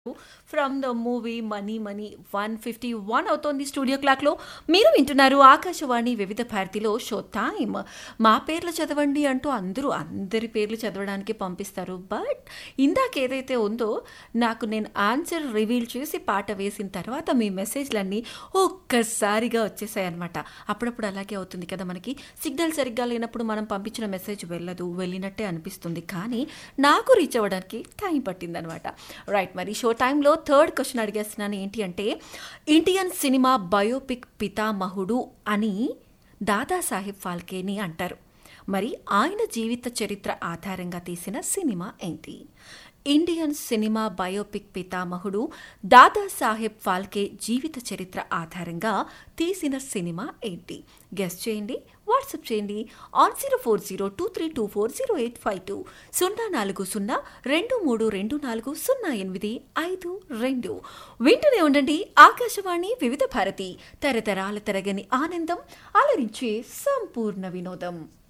from the movie money money one fifty one అవుతోంది studio క్లాక్లో మీరు వింటున్నారు ఆకాశవాణి వివిధ భారతిలో షో టైమ్ మా పేర్లు చదవండి అంటూ అందరూ అందరి పేర్లు చదవడానికి పంపిస్తారు బట్ ఇందాక ఏదైతే ఉందో నాకు నేను ఆన్సర్ రివీల్ చేసి పాట వేసిన తర్వాత మీ మెసేజ్లన్నీ ఒక్కసారిగా వచ్చేసాయి అనమాట అప్పుడప్పుడు అలాగే అవుతుంది కదా మనకి సిగ్నల్ సరిగ్గా లేనప్పుడు మనం పంపించిన మెసేజ్ వెళ్ళదు వెళ్ళినట్టే అనిపిస్తుంది కానీ నాకు రీచ్ అవ్వడానికి టైం పట్టిందనమాట రైట్ మరి షో టైంలో థర్డ్ క్వశ్చన్ అడిగేస్తున్నాను ఏంటి అంటే ఇండియన్ సినిమా బయోపిక్ పితామహుడు అని దాదాసాహెబ్ ఫాల్కేని అంటారు మరి ఆయన జీవిత చరిత్ర ఆధారంగా తీసిన సినిమా ఏంటి ఇండియన్ సినిమా బయోపిక్ పితామహుడు దాదాసాహెబ్ ఫాల్కే జీవిత చరిత్ర ఆధారంగా తీసిన సినిమా ఏంటి గెస్ట్ చేయండి వాట్సాప్ చేయండి on zero four zero two three two four zero eight five two సున్నా నాలుగు సున్నా రెండు మూడు రెండు నాలుగు సున్నా ఎనిమిది ఐదు రెండు వింటూనే ఉండండి ఆకాశవాణి వివిధ భారతి తరతరాల తరగని ఆనందం అలరించే సంపూర్ణ వినోదం